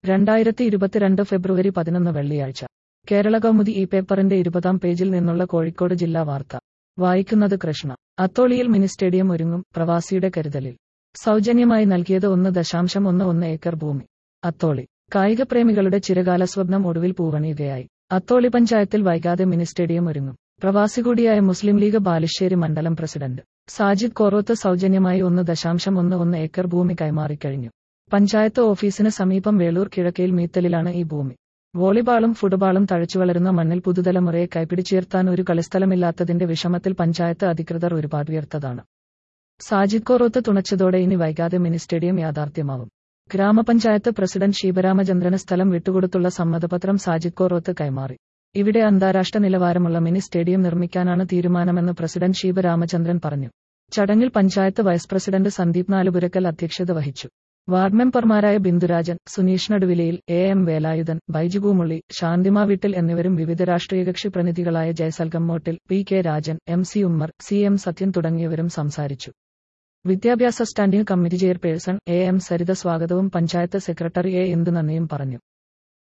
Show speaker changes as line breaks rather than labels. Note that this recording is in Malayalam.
രണ്ടായിരത്തി ഇരുപത്തിരണ്ട് ഫെബ്രുവരി പതിനൊന്ന് വെള്ളിയാഴ്ച കേരള കൗമുദി ഈ പേപ്പറിന്റെ ഇരുപതാം പേജിൽ നിന്നുള്ള കോഴിക്കോട് ജില്ലാ വാർത്ത വായിക്കുന്നത് കൃഷ്ണ അത്തോളിയിൽ മിനി സ്റ്റേഡിയം ഒരുങ്ങും പ്രവാസിയുടെ കരുതലിൽ സൗജന്യമായി നൽകിയത് ഒന്ന് ദശാംശം ഒന്ന് ഒന്ന് ഏക്കർ ഭൂമി അത്തോളി കായിക പ്രേമികളുടെ ചിരകാല സ്വപ്നം ഒടുവിൽ പൂവണിയുകയായി അത്തോളി പഞ്ചായത്തിൽ വൈകാതെ മിനി സ്റ്റേഡിയം ഒരുങ്ങും പ്രവാസി കൂടിയായ മുസ്ലിം ലീഗ് ബാലുശ്ശേരി മണ്ഡലം പ്രസിഡന്റ് സാജിദ് കോറോത്ത് സൗജന്യമായി ഒന്ന് ദശാംശം ഒന്ന് ഒന്ന് ഏക്കർ ഭൂമി കൈമാറിക്കഴിഞ്ഞു പഞ്ചായത്ത് ഓഫീസിന് സമീപം വേളൂർ കിഴക്കയിൽ മീത്തലിലാണ് ഈ ഭൂമി വോളിബാളും ഫുട്ബോളും തഴച്ചുവളരുന്ന മണ്ണിൽ പുതുതലമുറയെ കൈപിടിച്ചുയർത്താൻ ഒരു കളിസ്ഥലമില്ലാത്തതിന്റെ വിഷമത്തിൽ പഞ്ചായത്ത് അധികൃതർ ഒരുപാട് ഉയർത്തതാണ് സാജിദ് കോറോത്ത് തുണച്ചതോടെ ഇനി വൈകാതെ മിനി സ്റ്റേഡിയം യാഥാർത്ഥ്യമാവും ഗ്രാമപഞ്ചായത്ത് പ്രസിഡന്റ് ശിവരാമചന്ദ്രന് സ്ഥലം വിട്ടുകൊടുത്തുള്ള സമ്മതപത്രം സാജിദ് കോറോത്ത് കൈമാറി ഇവിടെ അന്താരാഷ്ട്ര നിലവാരമുള്ള മിനി സ്റ്റേഡിയം നിർമ്മിക്കാനാണ് തീരുമാനമെന്ന് പ്രസിഡന്റ് ശിവരാമചന്ദ്രൻ പറഞ്ഞു ചടങ്ങിൽ പഞ്ചായത്ത് വൈസ് പ്രസിഡന്റ് സന്ദീപ് നാലുപുരക്കൽ അധ്യക്ഷത വഹിച്ചു വാർഡ് മെമ്പർമാരായ ബിന്ദുരാജൻ സുനീഷ് നടുവിലയിൽ എ എം വേലായുധൻ ബൈജു പൂമുള്ളി ശാന്തിമ വീട്ടിൽ എന്നിവരും വിവിധ രാഷ്ട്രീയ കക്ഷി പ്രതിനിധികളായ ജയസൽഗമ്മോട്ടിൽ P K Rajan M C Ummer C M Sathyan തുടങ്ങിയവരും സംസാരിച്ചു വിദ്യാഭ്യാസ standing committee chairperson A M Saritha സ്വാഗതവും പഞ്ചായത്ത് സെക്രട്ടറി എ എന്തു നന്ദിയും പറഞ്ഞു